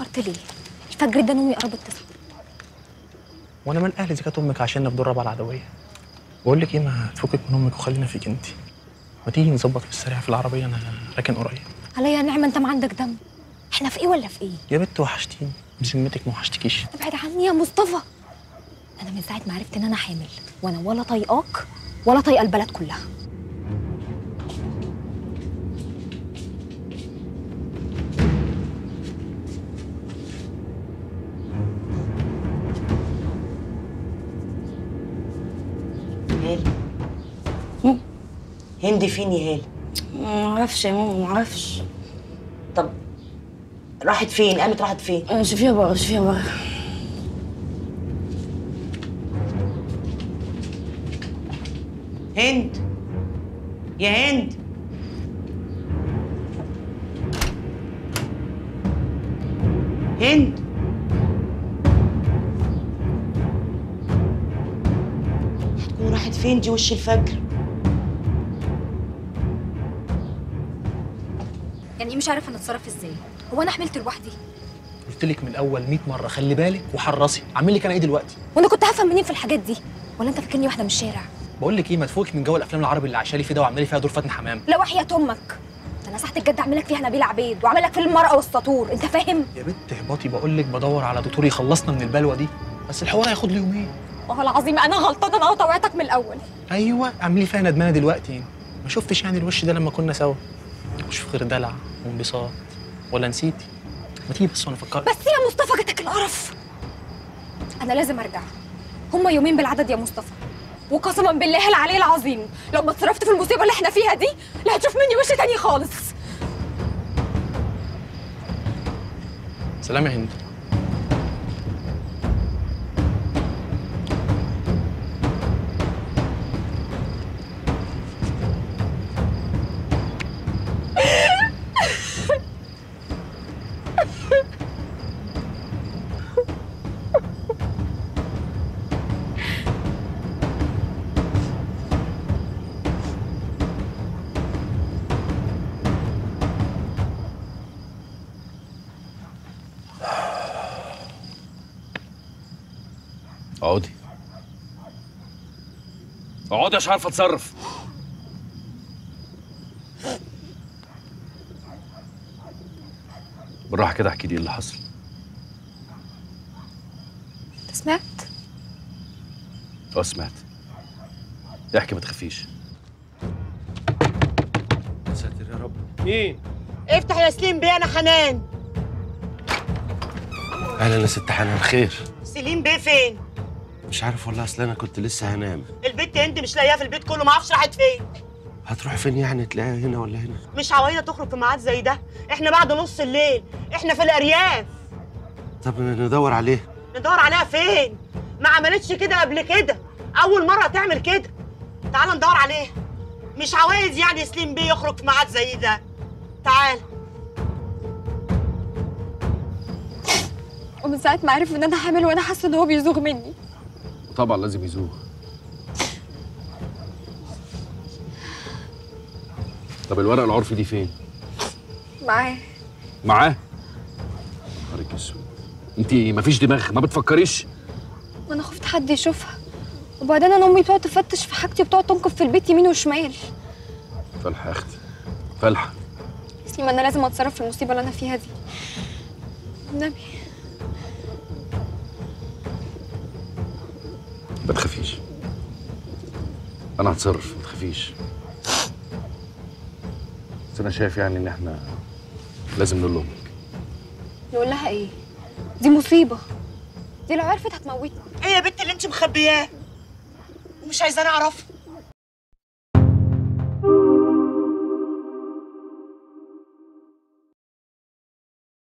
اتاخرت ليه الفجر ده نومي قربت تصحى وانا من اهلي اذا كانت امك عشان في دور رابعه العدويه بقول لك ايه ما تفكك من امك وخلينا فيك انت ما تيجي نظبط في السريع في العربيه انا راكن قريب عليا نعمه انت ما عندك دم احنا في ايه ولا في ايه يا بنت وحشتيني بذمتك ما وحشتكيش ابعد عني يا مصطفى انا من ساعه ما عرفت ان انا حامل وانا ولا طايقاك ولا طايقه البلد كلها هال هند فين يا هال ما اعرفش يا ماما ما اعرفش طب راحت فين قامت راحت فين شوفيها بره شوفيها بره هند يا هند هند هتكون راحت فين دي وش الفجر يعني ايه مش عارفه نتصرف ازاي هو انا حملت لوحدي قلت لك من الاول 100 مره خلي بالك وحرصي عامل لك انا ايه دلوقتي وانا كنت هفهم منين في الحاجات دي ولا انت فاكرني واحده من الشارع بقول لك ايه ما تفوقك من جو الافلام العربي اللي عايشه لي فيه ده واعملي فيها دور فاتن حمام لا وحياة امك ده انا ساعه الجد اعمل لك فيها نبيل عبيد واعمل لك فيلم المرأة والسطور انت فاهم يا بنت اهبطي بقول لك بدور على دكتور يخلصنا من البلوه دي بس الحوار هياخد لي يومين والله العظيم انا غلطانه انا طوعتك من الاول ايوه اعملي فيها ندمانه دلوقتي ما شفتش يعني الوش ده لما كنا سوا مش في غير دلع وانبساط ولا نسيتي ما تيجي بس وانا افكرك بس يا مصطفى جاتك القرف انا لازم ارجع هما يومين بالعدد يا مصطفى وقسما بالله العلي العظيم لو ما اتصرفت في المصيبه اللي احنا فيها دي لا هتشوف مني وش تاني خالص سلام يا هند اقعدي اقعدي مش عارفه اتصرف بالراحه كده احكي لي ايه اللي حصل انت سمعت اه سمعت احكي ما تخافيش يا ساتر يا رب مين؟ افتح يا سليم بيه انا حنان اهلا يا ست حنان خير سليم بيه فين مش عارف والله اصل انا كنت لسه هنام البت هند مش لاقياها في البيت كله ما اعرفش راحت فين هتروح فين يعني تلاقيها هنا ولا هنا مش عوايدة تخرج في ميعاد زي ده احنا بعد نص الليل احنا في الارياف طب ندور عليه ندور عليها فين ما عملتش كده قبل كده اول مره تعمل كده تعال ندور عليها مش عوايز يعني سليم بيه يخرج في ميعاد زي ده تعال ومن ساعه ما عرف ان انا حامل وانا حاسه ان هو بيزوغ مني طبعا لازم يزوغ طب الورق العرفي دي فين معاه معاه نهارك اسود انت مفيش دماغ ما بتفكريش ما انا خفت حد يشوفها وبعدين انا امي بتقعد تفتش في حاجتي وبتقعد تنقب في البيت يمين وشمال فلحه يا اختي فلحه سليم انا لازم اتصرف في المصيبه اللي انا فيها دي النبي ما تخافيش انا هتصرف ما تخافيش بس انا شايف يعني ان احنا لازم نقول لامك نقول لها ايه دي مصيبه دي لو عرفت هتموتني ايه يا بنت اللي انت مخبياه ومش عايزاني اعرفها